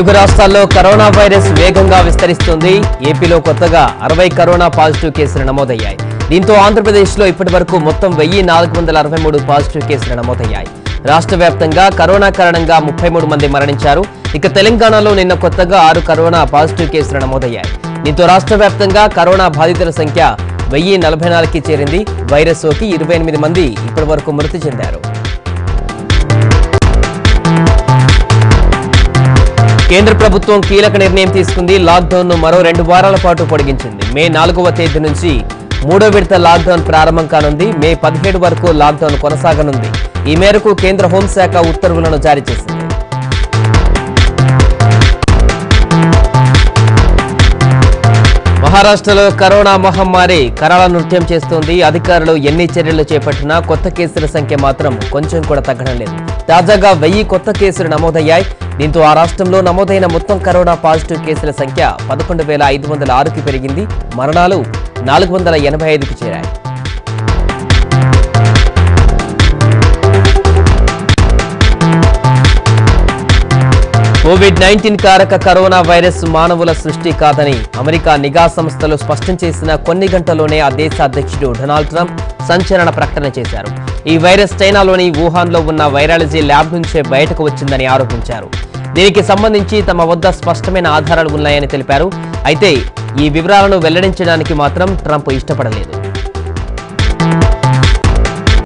తెలుగు రాష్ట్రాల్లో corona virus వేగంగా విస్తరిస్తుంది ఏపీలో కొత్తగా అరవై కరోనా పాజిటివ్ కేసులు నమోదయ్యాయి దీంతో ఆంధ్రప్రదేశ్లో ఇప్పటి వరకు మొత్తం వెయ్యి నాలుగు వందల అరవై మూడు పాజిటివ్ కేసులు నమోదయ్యాయి రాష్ట్ర వ్యాప్తంగా కరోనా కారణంగా ముప్పై మూడు మంది మరణించారు ఇక తెలంగాణలో నిన్న కొత్తగా ఆరు కరోనా పాజిటివ్ కేసులు నమోదయ్యాయి దీంతో రాష్ట్ర వ్యాప్తంగా కరోనా బాధితుల సంఖ్య వెయ్యి నలభై నాలుగుకి చేరింది వైరస్ సోకి ఇరవై ఎనిమిది మంది ఇప్పటి వరకు మృతి చెందారు కేంద్ర ప్రభుత్వం కీలక నిర్ణయం తీసుకుంది లాక్డౌన్ ను మరో రెండు వారాల పాటు పొడిగించింది మే నాలుగవ తేదీ నుంచి మూడో విడత లాక్డౌన్ ప్రారంభం కానుంది మే పదిహేడు వరకు లాక్డౌన్ కొనసాగనుంది ఈ మేరకు కేంద్ర హోంశాఖ ఉత్తర్వులను జారీ చేసింది మహారాష్ట్రలో కరోనా మహమ్మారి కరాళ నృత్యం చేస్తోంది అధికారులు ఎన్ని చర్యలు చేపట్టినా కొత్త కేసుల సంఖ్య మాత్రం కొంచెం కూడా తగ్గడం లేదు తాజాగా వెయ్యి కొత్త కేసులు నమోదయ్యాయి దీంతో ఆ రాష్ట్రంలో నమోదైన మొత్తం కరోనా పాజిటివ్ కేసుల సంఖ్య పదకొండు వేల ఐదు వందల ఆరుకి పెరిగింది మరణాలు నాలుగు వందల ఎనభై ఐదుకి చేరాయి కోవిడ్ నైన్టీన్ కారక కరోనా వైరస్ మానవుల సృష్టి కాదని అమెరికా నిఘా సంస్థలు స్పష్టం చేసిన కొన్ని గంటల్లోనే ఆ దేశ అధ్యక్షుడు డొనాల్డ్ ట్రంప్ సంచలన ప్రకటన చేశారు ఈ వైరస్ చైనాలోని వుహాన్లో ఉన్న వైరాలజీ ల్యాబ్ నుంచే బయటకు వచ్చిందని ఆరోపించారు దీనికి సంబంధించి తమ వద్ద స్పష్టమైన ఆధారాలు ఉన్నాయని తెలిపారు అయితే ఈ వివరాలను వెల్లడించడానికి మాత్రం ట్రంప్ ఇష్టపడలేదు